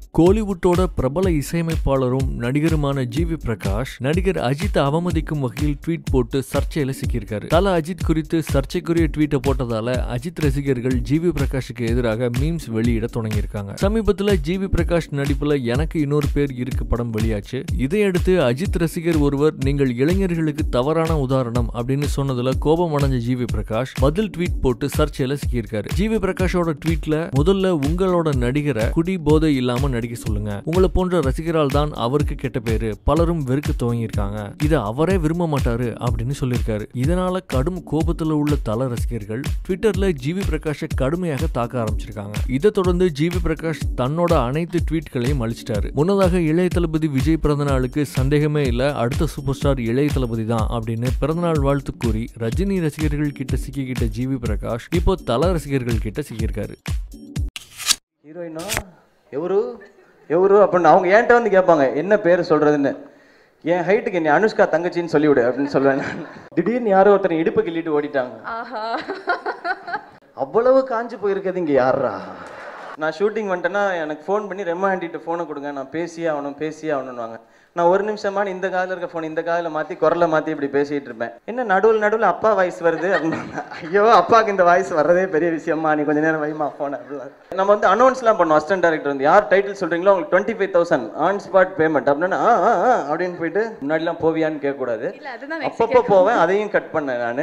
கோலிவுட்டோட பிரபல இசையமைப்பாளரும் நடிகருமான ஜி வி பிரகாஷ் நடிகர் அஜித் அவமதிக்கும் வகையில் ட்வீட் போட்டு சர்ச்சையில சிக்கியிருக்காரு தல அஜித் குறித்து சர்ச்சைக்குரிய ட்வீட்டை போட்டதால அஜித் ரசிகர்கள் ஜி வி பிரகாஷுக்கு எதிராக மீம்ஸ் வெளியிட தொடங்கியிருக்காங்க சமீபத்துல ஜி வி பிரகாஷ் நடிப்புல எனக்கு இன்னொரு பேர் இருக்கு படம் வெளியாச்சு இதையடுத்து அஜித் ரசிகர் ஒருவர் நீங்கள் இளைஞர்களுக்கு தவறான உதாரணம் அப்படின்னு சொன்னதுல கோபம் அடைஞ்ச ஜி வி பிரகாஷ் பதில் ட்வீட் போட்டு சர்ச்சையில சிக்கியிருக்காரு ஜி வி பிரகாஷோட ட்வீட்ல முதல்ல உங்களோட நடிகரை குடி போதை இல்லாம நடிக்க சொல்லுங்க உங்களை போன்ற ரசிகரால் தான் அவருக்கு கெட்ட பேரு பலரும் வெறுக்க துவங்கியிருக்காங்க இதை அவரே விரும்ப மாட்டாரு அப்படின்னு சொல்லியிருக்காரு இதனால கடும் கோபத்துல உள்ள தல ரசிகர்கள் ட்விட்டர்ல ஜிவி பிரகாஷை கடுமையாக தாக்க ஆரம்பிச்சிருக்காங்க இதை தொடர்ந்து ஜிவி பிரகாஷ் தன்னோட அனைத்து ட்வீட்களையும் அழிச்சிட்டாரு முன்னதாக இளைய தளபதி விஜய் பிறந்த நாளுக்கு சந்தேகமே இல்ல அடுத்த சூப்பர் ஸ்டார் இளைய தளபதி தான் அப்படின்னு பிறந்தநாள் வாழ்த்து கூறி ரஜினி ரசிகர்கள் கிட்ட சிக்கிக்கிட்ட ஜிவி பிரகாஷ் இப்போ தல ரசிகர்கள் கிட்ட சிக்கியிருக்காரு ஹீரோயினா எவரு எவரு அப்படின்னு அவங்க என்கிட்ட வந்து கேட்பாங்க என்ன பேர் சொல்றதுன்னு என் ஹைட்டுக்கு என்னை அனுஷ்கா தங்கச்சின்னு சொல்லிவிடு அப்படின்னு சொல்லுவேன் நான். திடீர்னு யாரோ ஒருத்தர் இடுப்பு கிள்ளிட்டு ஓடிட்டாங்க ஆஹா அவ்வளவு காஞ்சு போயிருக்கிறது இங்க யாரா நான் ஷூட்டிங் வந்துட்டேன்னா எனக்கு ஃபோன் பண்ணி ரெம்ம ஆண்டிட்டு ஃபோனை கொடுங்க நான் பேசியே ஆகணும் பேசியே ஆகணும்னுவாங்க நான் ஒரு நிமிஷமான இந்த காதில் இருக்க ஃபோன் இந்த காதில் மாற்றி குரலை மாற்றி இப்படி பேசிகிட்டு இருப்பேன் என்ன நடுவில் நடுவில் அப்பா வாய்ஸ் வருது அப்படின்னாங்க ஐயோ அப்பாவுக்கு இந்த வாய்ஸ் வர்றதே பெரிய விஷயமா நீ கொஞ்ச நேரம் வைமா ஃபோன் அப்படிலாம் நம்ம வந்து அனௌன்ஸ்லாம் பண்ணுவோம் அசிஸ்டன்ட் டேரக்டர் வந்து யார் டைட்டில் சொல்கிறீங்களோ உங்களுக்கு twenty five thousand on spot payment அப்படின்னா ஆ ஆ, ஆ அப்படின்னு போயிட்டு முன்னாடிலாம் போவியான்னு கேட்கக்கூடாது இல்ல அதுதான் அப்பப்போ போவேன் அதையும் கட் பண்ணேன் நான்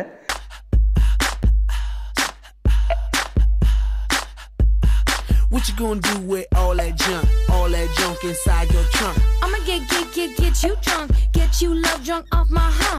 What you gonna do with all that junk? All that junk inside your trunk? I'ma get, get, get, get you drunk. Get you love drunk off my hump.